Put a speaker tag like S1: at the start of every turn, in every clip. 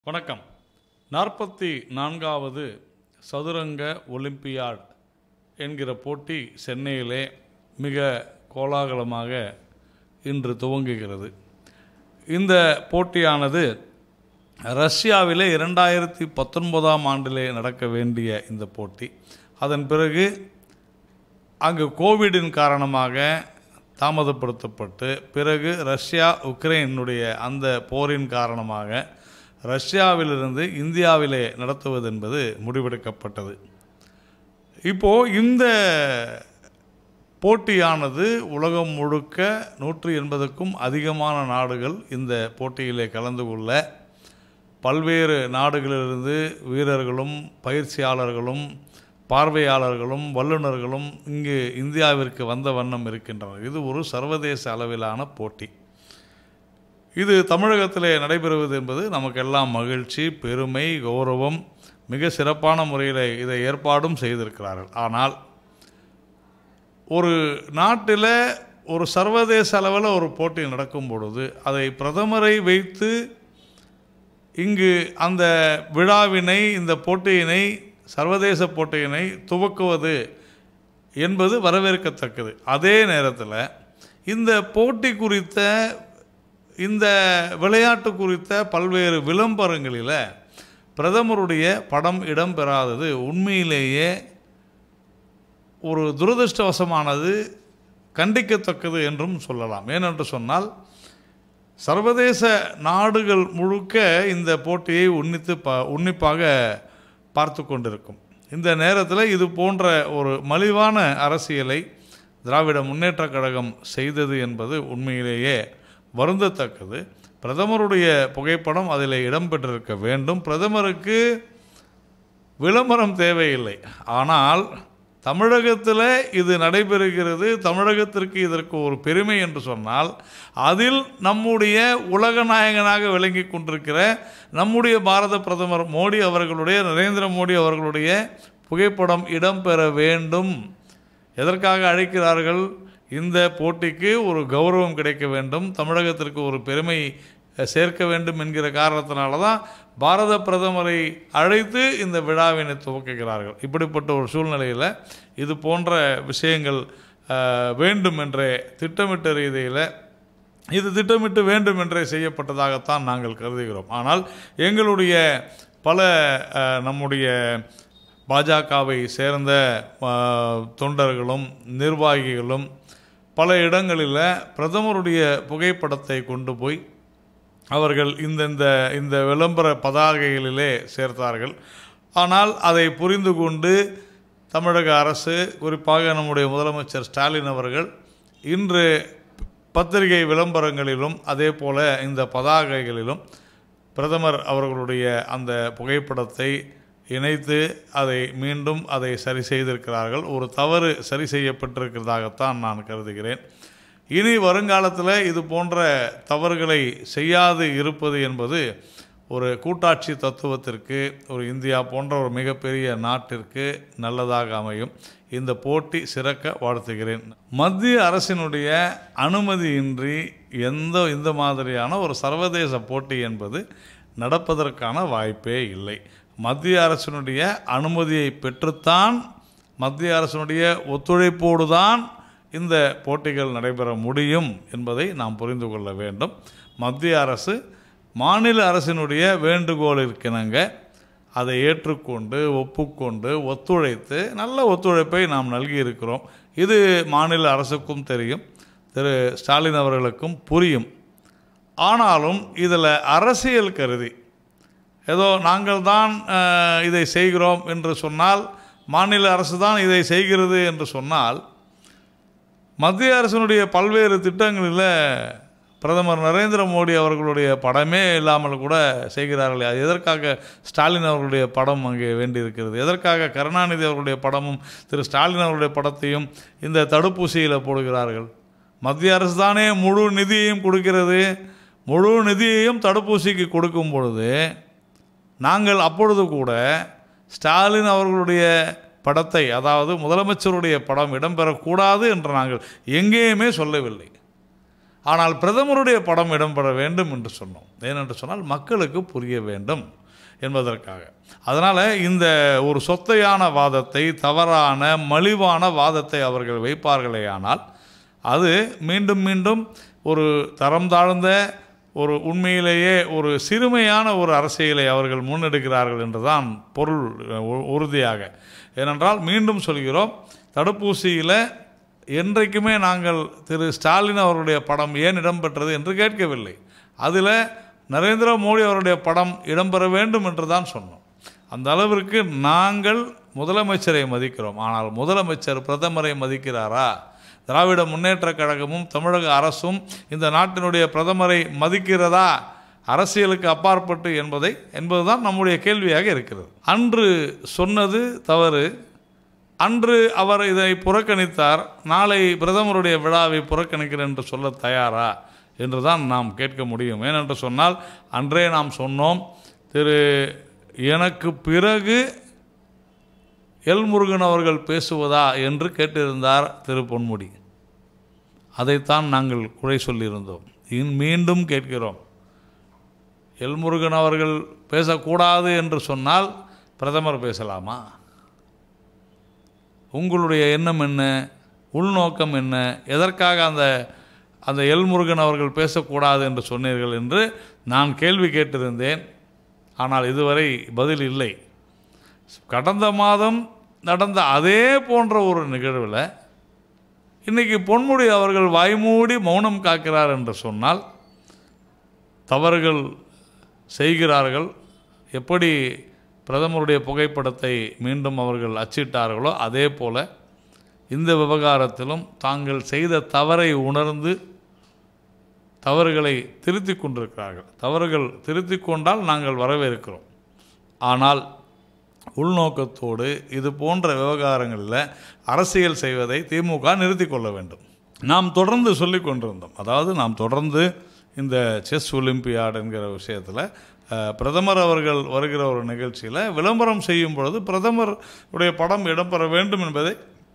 S1: வணக்கம் நாற்பத்தி நான்காவது சதுரங்க ஒலிம்பியாட் என்கிற போட்டி சென்னையிலே மிக கோலாகலமாக இன்று துவங்குகிறது இந்த போட்டியானது ரஷ்யாவிலே இரண்டாயிரத்தி பத்தொன்பதாம் ஆண்டிலே நடக்க வேண்டிய இந்த போட்டி அதன் பிறகு அங்கு கோவிடின் காரணமாக தாமதப்படுத்தப்பட்டு பிறகு ரஷ்யா உக்ரைனுடைய அந்த போரின் காரணமாக ரஷ்யாவிலிருந்து இந்தியாவிலே நடத்துவது என்பது முடிவெடுக்கப்பட்டது இப்போ இந்த போட்டியானது உலகம் முழுக்க நூற்றி எண்பதுக்கும் அதிகமான நாடுகள் இந்த போட்டியிலே கலந்து கொள்ள பல்வேறு நாடுகளிலிருந்து வீரர்களும் பயிற்சியாளர்களும் பார்வையாளர்களும் வல்லுநர்களும் இங்கு இந்தியாவிற்கு வந்த வண்ணம் இருக்கின்றனர் இது ஒரு சர்வதேச அளவிலான போட்டி இது தமிழகத்திலே நடைபெறுவது என்பது நமக்கெல்லாம் மகிழ்ச்சி பெருமை கௌரவம் மிக சிறப்பான முறையில் இதை ஏற்பாடும் செய்திருக்கிறார்கள் ஆனால் ஒரு நாட்டில் ஒரு சர்வதேச அளவில் ஒரு போட்டி நடக்கும் பொழுது அதை பிரதமரை வைத்து இங்கு அந்த விழாவினை இந்த போட்டியினை சர்வதேச போட்டியினை துவக்குவது என்பது வரவேற்கத்தக்கது அதே நேரத்தில் இந்த போட்டி குறித்த இந்த விளையாட்டு குறித்த பல்வேறு விளம்பரங்களில் பிரதமருடைய படம் இடம்பெறாதது உண்மையிலேயே ஒரு துரதிருஷ்டவசமானது கண்டிக்கத்தக்கது என்றும் சொல்லலாம் ஏனென்று சொன்னால் சர்வதேச நாடுகள் முழுக்க இந்த போட்டியை உன்னித்து ப உன்னிப்பாக பார்த்து கொண்டிருக்கும் இந்த நேரத்தில் இது போன்ற ஒரு மலிவான அரசியலை திராவிட முன்னேற்றக் கழகம் செய்தது என்பது உண்மையிலேயே வருந்தத்தக்கது பிரதமருடைய புகைப்படம் அதில் இடம்பெற்றிருக்க வேண்டும் பிரதமருக்கு விளம்பரம் தேவையில்லை ஆனால் தமிழகத்தில் இது நடைபெறுகிறது தமிழகத்திற்கு இதற்கு ஒரு பெருமை என்று சொன்னால் அதில் நம்முடைய உலக நாயகனாக விளங்கி கொண்டிருக்கிற நம்முடைய பாரத பிரதமர் மோடி அவர்களுடைய நரேந்திர மோடி அவர்களுடைய புகைப்படம் இடம்பெற வேண்டும் எதற்காக அழைக்கிறார்கள் இந்த போட்டிக்கு ஒரு கௌரவம் கிடைக்க வேண்டும் தமிழகத்திற்கு ஒரு பெருமை சேர்க்க வேண்டும் என்கிற காரணத்தினால தான் பாரத பிரதமரை அழைத்து இந்த விழாவினை துவக்குகிறார்கள் இப்படிப்பட்ட ஒரு சூழ்நிலையில் இது போன்ற விஷயங்கள் அஹ், வேண்டும் என்றே திட்டமிட்ட ரீதியில் இது திட்டமிட்டு வேண்டும் என்றே செய்யப்பட்டதாகத்தான் நாங்கள் கருதுகிறோம் ஆனால் எங்களுடைய பல அஹ், நம்முடைய பாஜகவை சேர்ந்த அஹ், தொண்டர்களும் நிர்வாகிகளும் பல இடங்களில் பிரதமருடைய புகைப்படத்தை கொண்டு போய் அவர்கள் இந்தந்த இந்த விளம்பர பதாகைகளிலே சேர்த்தார்கள் ஆனால் அதை புரிந்து கொண்டு தமிழக அரசு குறிப்பாக நம்முடைய முதலமைச்சர் ஸ்டாலின் அவர்கள் இன்று பத்திரிகை விளம்பரங்களிலும் அதே போல இந்த பதாகைகளிலும் பிரதமர் அவர்களுடைய அந்த புகைப்படத்தை இணைத்து அதை மீண்டும் அதை சரி செய்திருக்கிறார்கள் ஒரு தவறு சரி செய்யப்பட்டிருக்கிறதாகத்தான் நான் கருதுகிறேன் இனி வருங்காலத்தில் இது போன்ற தவறுகளை செய்யாது இருப்பது என்பது ஒரு கூட்டாட்சி தத்துவத்திற்கு ஒரு இந்தியா போன்ற ஒரு மிகப்பெரிய நாட்டிற்கு நல்லதாக அமையும் இந்த போட்டி சிறக்க வாழ்த்துகிறேன் மத்திய அரசினுடைய அனுமதியின்றி எந்த இந்த மாதிரியான ஒரு சர்வதேச போட்டி என்பது நடப்பதற்கான வாய்ப்பே இல்லை மத்திய அரசினுடைய அனுமதியை பெற்றுத்தான் மத்திய அரசினுடைய ஒத்துழைப்போடு தான் இந்த போட்டிகள் நடைபெற முடியும் என்பதை நாம் புரிந்து கொள்ள வேண்டும் மத்திய அரசு மாநில அரசினுடைய வேண்டுகோளிற்கிணங்க அதை ஏற்றுக்கொண்டு ஒப்புக்கொண்டு ஒத்துழைத்து நல்ல ஒத்துழைப்பை நாம் நல்கியிருக்கிறோம் இது மாநில அரசுக்கும் தெரியும் திரு ஸ்டாலின் அவர்களுக்கும் புரியும் ஆனாலும் இதில் அரசியல் கருதி ஏதோ நாங்கள் தான் அஹ், இதை செய்கிறோம் என்று சொன்னால் மாநில அரசு தான் இதை செய்கிறது என்று சொன்னால் மத்திய அரசினுடைய பல்வேறு திட்டங்களில் பிரதமர் நரேந்திர மோடி அவர்களுடைய படமே இல்லாமல் கூட செய்கிறார்களே அது எதற்காக ஸ்டாலின் அவர்களுடைய படம் அங்கே வேண்டியிருக்கிறது எதற்காக கருணாநிதி அவர்களுடைய படமும் திரு ஸ்டாலின் அவர்களுடைய படத்தையும் இந்த தடுப்பூசியில் போடுகிறார்கள் மத்திய அரசு தானே முழு நிதியையும் கொடுக்கிறது முழு நிதியையும் தடுப்பூசிக்கு கொடுக்கும் பொழுது நாங்கள் அப்பொழுது கூட ஸ்டாலின் அவர்களுடைய படத்தை அதாவது முதலமைச்சருடைய படம் இடம்பெறக்கூடாது என்று நாங்கள் எங்கேயுமே சொல்லவில்லை ஆனால் பிரதமருடைய படம் இடம்பெற வேண்டும் என்று சொன்னோம் ஏனென்று சொன்னால் மக்களுக்கு புரிய வேண்டும் என்பதற்காக அதனால் இந்த ஒரு சொத்தையான வாதத்தை தவறான மலிவான வாதத்தை அவர்கள் வைப்பார்களேயானால் அது மீண்டும் மீண்டும் ஒரு தரம் தாழ்ந்த ஒரு உண்மையிலேயே ஒரு சிறுமையான ஒரு அரசியலை அவர்கள் முன்னெடுக்கிறார்கள் என்றுதான் பொருள் உ- உறுதியாக ஏனென்றால் மீண்டும் சொல்கிறோம் தடுப்பூசியில் என்றைக்குமே நாங்கள் திரு ஸ்டாலின் அவருடைய படம் ஏன் இடம்பெற்றது என்று கேட்கவில்லை அதில் நரேந்திர மோடி அவருடைய படம் இடம்பெற வேண்டும் என்று தான் சொன்னோம் அந்த அளவிற்கு நாங்கள் முதலமைச்சரை மதிக்கிறோம் ஆனால் முதலமைச்சர் பிரதமரை மதிக்கிறாரா திராவிட முன்னேற்றக் கழகமும் தமிழக அரசும் இந்த நாட்டினுடைய பிரதமரை மதிக்கிறதா அரசியலுக்கு அப்பாற்பட்டு என்பதை என்பதுதான் நம்முடைய கேள்வியாக இருக்கிறது அன்று சொன்னது தவறு அன்று அவர் இதை புறக்கணித்தார் நாளை பிரதமருடைய விழாவை புறக்கணிக்கிறேன் என்று சொல்ல தயாரா என்று தான் நாம் கேட்க முடியும் ஏனென்று சொன்னால் அன்றே நாம் சொன்னோம் திரு எனக்கு பிறகு எல்முருகன் அவர்கள் பேசுவதா என்று கேட்டிருந்தார் திரு பொன்முடி அதைத்தான் நாங்கள் குறை சொல்லியிருந்தோம் இன் மீண்டும் கேட்கிறோம் எல்முருகன் அவர்கள் பேசக்கூடாது என்று சொன்னால் பிரதமர் பேசலாமா உங்களுடைய எண்ணம் என்ன உள்நோக்கம் என்ன எதற்காக அந்த அந்த எல்முருகன் அவர்கள் பேசக்கூடாது என்று சொன்னீர்கள் என்று நான் கேள்வி கேட்டிருந்தேன் ஆனால் இதுவரை பதில் இல்லை கடந்த மாதம் நடந்த அதே போன்ற ஒரு நிகழ்வில் இன்னைக்கு பொன்முடி அவர்கள் வாய்மூடி மௌனம் காக்கிறார் என்று சொன்னால் தவறுகள் செய்கிறார்கள் எப்படி பிரதமருடைய புகைப்படத்தை மீண்டும் அவர்கள் அச்சிட்டார்களோ அதே போல இந்த விவகாரத்திலும் தாங்கள் செய்த தவறை உணர்ந்து தவறுகளை திருத்திக் கொண்டிருக்கிறார்கள் தவறுகள் திருத்திக் கொண்டால் நாங்கள் வரவேற்கிறோம் ஆனால் உள்நோக்கத்தோடு இது போன்ற விவகாரங்களில் அரசியல் செய்வதை திமுக நிறுத்திக் கொள்ள வேண்டும் நாம் தொடர்ந்து சொல்லிக் கொண்டிருந்தோம் அதாவது நாம் தொடர்ந்து இந்த செஸ் ஒலிம்பியாட் என்கிற விஷயத்தில் அஹ், பிரதமர் அவர்கள் வருகிற ஒரு நிகழ்ச்சியில் விளம்பரம் செய்யும் பொழுது பிரதமர் உடைய படம் இடம்பெற வேண்டும் என்பதை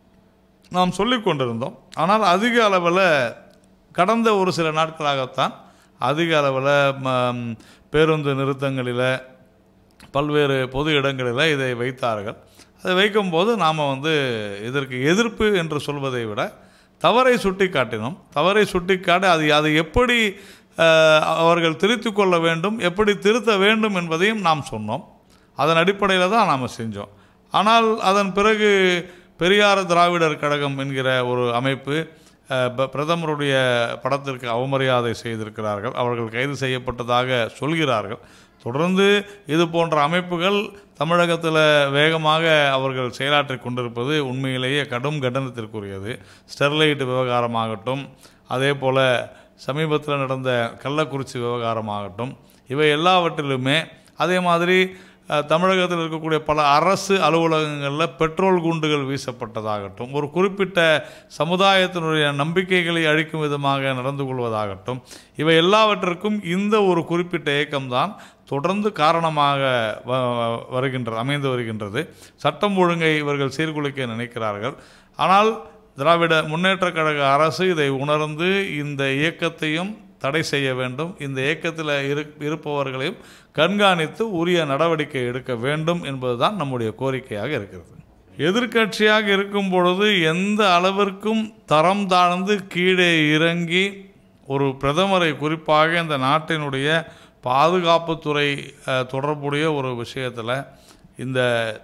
S1: நாம் சொல்லிக் கொண்டிருந்தோம் ஆனால் அதிக அளவில் கடந்த ஒரு சில நாட்களாகத்தான் அதிக அளவில் ம, பேருந்து நிறுத்தங்களில் பல்வேறு பொது இடங்களில் இதை வைத்தார்கள் அதை வைக்கும்போது நாம் வந்து இதற்கு எதிர்ப்பு என்று சொல்வதை விட தவறை சுட்டி காட்டினோம் தவறை சுட்டி காட்டி அது அதை எப்படி அஹ், அவர்கள் திருத்திக் கொள்ள வேண்டும் எப்படி திருத்த வேண்டும் என்பதையும் நாம் சொன்னோம் அதன் அடிப்படையில் தான் நாம் செஞ்சோம் ஆனால் அதன் பிறகு பெரியார் திராவிடர் கழகம் என்கிற ஒரு அமைப்பு அஹ், ப- பிரதமருடைய படத்திற்கு அவமரியாதை செய்திருக்கிறார்கள் அவர்கள் கைது செய்யப்பட்டதாக சொல்கிறார்கள் தொடர்ந்து இது போன்ற அமைப்புகள் தமிழகத்தில் வேகமாக அவர்கள் செயலாற்றி கொண்டிருப்பது உண்மையிலேயே கடும் கண்டனத்திற்குரியது ஸ்டெர்லைட் விவகாரமாகட்டும் அதே போல் சமீபத்தில் நடந்த கள்ளக்குறிச்சி விவகாரமாகட்டும் இவை எல்லாவற்றிலுமே அதே மாதிரி அஹ், தமிழகத்தில் இருக்கக்கூடிய பல அரசு அலுவலகங்களில் பெட்ரோல் குண்டுகள் வீசப்பட்டதாகட்டும் ஒரு குறிப்பிட்ட சமுதாயத்தினுடைய நம்பிக்கைகளை அழிக்கும் விதமாக நடந்து கொள்வதாகட்டும் இவை எல்லாவற்றிற்கும் இந்த ஒரு குறிப்பிட்ட இயக்கம்தான் தொடர்ந்து காரணமாக வ- வ- வருகின்றது அமைந்து வருகின்றது சட்டம் ஒழுங்கை இவர்கள் சீர்குலைக்க நினைக்கிறார்கள் ஆனால் திராவிட முன்னேற்றக் கழக அரசு இதை உணர்ந்து இந்த இயக்கத்தையும் தடை செய்ய வேண்டும் இந்த இயக்கத்தில் இரு இருப்பவர்களையும் கண்காணித்து உரிய நடவடிக்கை எடுக்க வேண்டும் என்பதுதான் நம்முடைய கோரிக்கையாக இருக்கிறது எதிர்க்கட்சியாக இருக்கும் பொழுது எந்த அளவிற்கும் தரம் தாழ்ந்து கீழே இறங்கி ஒரு பிரதமரை குறிப்பாக இந்த நாட்டினுடைய பாதுகாப்புத்துறை அஹ், தொடர்புடைய ஒரு விஷயத்தில் இந்த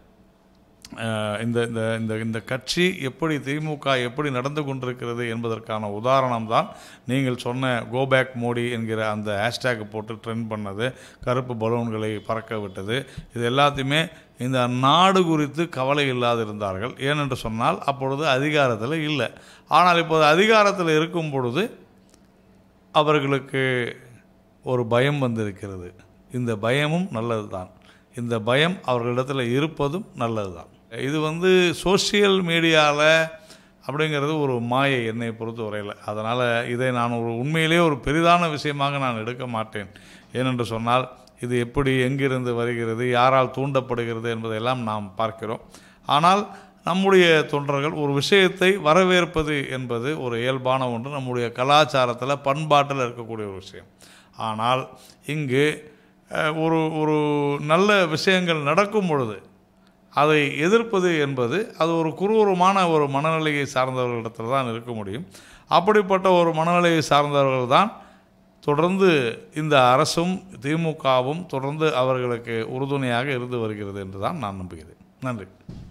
S1: அஹ், இந்த இந்த இந்த இந்த கட்சி எப்படி திமுக எப்படி நடந்து கொண்டிருக்கிறது என்பதற்கான உதாரணம் தான் நீங்கள் சொன்ன கோபேக் மோடி என்கிற அந்த ஹேஷ்டேக் போட்டு ட்ரெண்ட் பண்ணது கருப்பு பலூன்களை பறக்க விட்டது இது எல்லாத்தையுமே இந்த நாடு குறித்து கவலை இல்லாதிருந்தார்கள் ஏனென்று சொன்னால் அப்பொழுது அதிகாரத்தில் இல்லை ஆனால் இப்போது அதிகாரத்தில் இருக்கும் பொழுது அவர்களுக்கு ஒரு பயம் வந்திருக்கிறது இந்த பயமும் நல்லதுதான் இந்த பயம் அவர்களிடத்தில் இருப்பதும் நல்லதுதான் இது வந்து சோஷியல் மீடியாவில் அப்படிங்கிறது ஒரு மாயை என்னை பொறுத்த வரையில் அதனால் இதை நான் ஒரு உண்மையிலே ஒரு பெரிதான விஷயமாக நான் எடுக்க மாட்டேன் ஏனென்று சொன்னால் இது எப்படி எங்கிருந்து வருகிறது யாரால் தூண்டப்படுகிறது என்பதையெல்லாம் நாம் பார்க்கிறோம் ஆனால் நம்முடைய தொண்டர்கள் ஒரு விஷயத்தை வரவேற்பது என்பது ஒரு இயல்பான ஒன்று நம்முடைய கலாச்சாரத்தில் பண்பாட்டில் இருக்கக்கூடிய ஒரு விஷயம் ஆனால் இங்கு அஹ், ஒரு ஒரு நல்ல விஷயங்கள் நடக்கும் பொழுது அதை எதிர்ப்பது என்பது அது ஒரு குரூரமான ஒரு மனநிலையை சார்ந்தவர்களிடத்தில் தான் இருக்க முடியும் அப்படிப்பட்ட ஒரு மனநிலையை சார்ந்தவர்கள் தான் தொடர்ந்து இந்த அரசும் திமுகவும் தொடர்ந்து அவர்களுக்கு உறுதுணையாக இருந்து வருகிறது என்று தான் நான் நம்புகிறேன் நன்றி